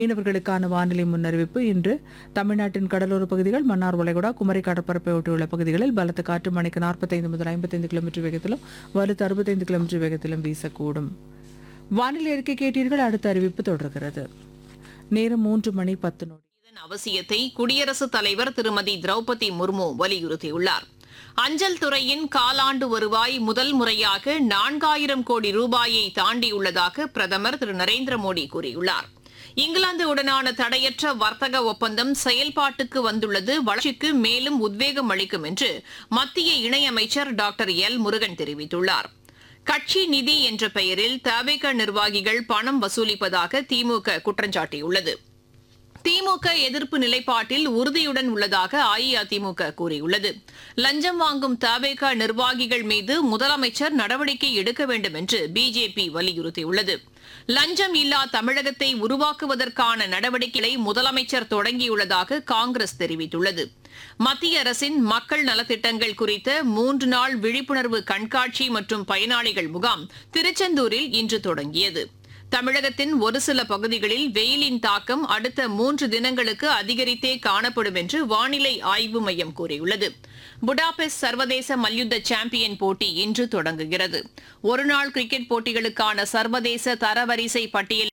மீனவர்களுக்கான வானிலை முன்னறிவிப்பு இன்று தமிழ்நாட்டின் கடலோர பகுதிகள் மன்னார் வளைகுடா குமரி கடற்பரப்பை ஒட்டியுள்ள பகுதிகளில் பலத்த காற்று மணிக்கு நாற்பத்தைந்து முதல் ஐம்பத்தைந்து கிலோமீட்டர் வேகத்திலும் வலுத்து அறுபத்தைந்து கிலோமீட்டர் வேகத்திலும் வீசக்கூடும் வானிலை அறிக்கை கேட்டீர்கள் அடுத்த அறிவிப்பு தொடர்கிறது நேரம் மூன்று மணி பத்து நொடி இதன் அவசியத்தை குடியரசுத் தலைவர் திருமதி திரௌபதி முர்மு வலியுறுத்தியுள்ளார் அஞ்சல் துறையின் காலாண்டு வருவாய் முதல் முறையாக நான்காயிரம் கோடி ரூபாயை தாண்டியுள்ளதாக பிரதமர் திரு நரேந்திர மோடி கூறியுள்ளார் இங்கிலாந்து உடனான தடையற்ற வர்த்தக ஒப்பந்தம் செயல்பாட்டுக்கு வந்துள்ளது வளர்ச்சிக்கு மேலும் உத்வேகம் அளிக்கும் என்று மத்திய இணையமைச்சர் டாக்டர் எல் முருகன் தெரிவித்துள்ளார் கட்சி நிதி என்ற பெயரில் தவிக நிர்வாகிகள் பணம் வசூலிப்பதாக திமுக குற்றஞ்சாட்டியுள்ளது திமுக எதிர்ப்பு நிலைப்பாட்டில் உறுதியுடன் உள்ளதாக அஇஅதிமுக கூறியுள்ளது லஞ்சம் வாங்கும் தவேக நிர்வாகிகள் மீது முதலமைச்சர் நடவடிக்கை எடுக்க வேண்டும் என்று பிஜேபி வலியுறுத்தியுள்ளது லஞ்சம் இல்லா தமிழகத்தை உருவாக்குவதற்கான நடவடிக்கைகளை முதலமைச்சர் தொடங்கியுள்ளதாக காங்கிரஸ் தெரிவித்துள்ளது மத்திய அரசின் மக்கள் நலத்திட்டங்கள் குறித்த மூன்று நாள் விழிப்புணர்வு கண்காட்சி மற்றும் பயனாளிகள் முகாம் திருச்செந்தூரில் இன்று தொடங்கியது தமிழகத்தின் ஒரு சில பகுதிகளில் வெயிலின் தாக்கம் அடுத்த மூன்று தினங்களுக்கு அதிகரித்தே காணப்படும் என்று வானிலை ஆய்வு மையம் கூறியுள்ளது புடாபெஸ்ட் சர்வதேச மல்யுத்த சாம்பியன் போட்டி இன்று தொடங்குகிறது ஒருநாள் கிரிக்கெட் போட்டிகளுக்கான சர்வதேச தரவரிசை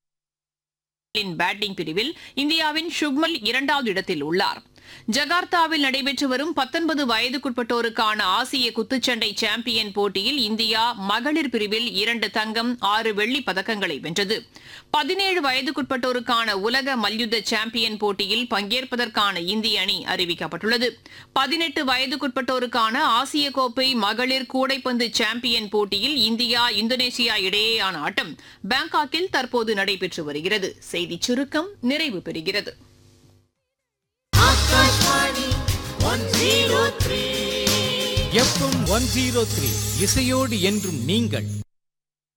பட்டியலின் பேட்டிங் பிரிவில் இந்தியாவின் சுப்மல் இரண்டாவது இடத்தில் உள்ளார் ஜகார்த்தாவில் நடைபெற்று வரும் பத்தொன்பது வயதுக்குட்பட்டோருக்கான ஆசிய குத்துச்சண்டை சாம்பியன் போட்டியில் இந்தியா மகளிர் பிரிவில் இரண்டு தங்கம் ஆறு வெள்ளி பதக்கங்களை வென்றது பதினேழு வயதுக்குட்பட்டோருக்கான உலக மல்யுத்த சாம்பியன் போட்டியில் பங்கேற்பதற்கான இந்திய அணி அறிவிக்கப்பட்டுள்ளது பதினெட்டு வயதுக்குட்பட்டோருக்கான ஆசிய கோப்பை மகளிர் கூடைப்பந்து சாம்பியன் போட்டியில் இந்தியா இந்தோனேஷியா இடையேயான ஆட்டம் பாங்காக்கில் தற்போது நடைபெற்று வருகிறது செய்திச் சுருக்கம் நிறைவு பெறுகிறது எஃப்எம் ஒன் ஜீரோ த்ரீ இசையோடு என்றும் நீங்கள்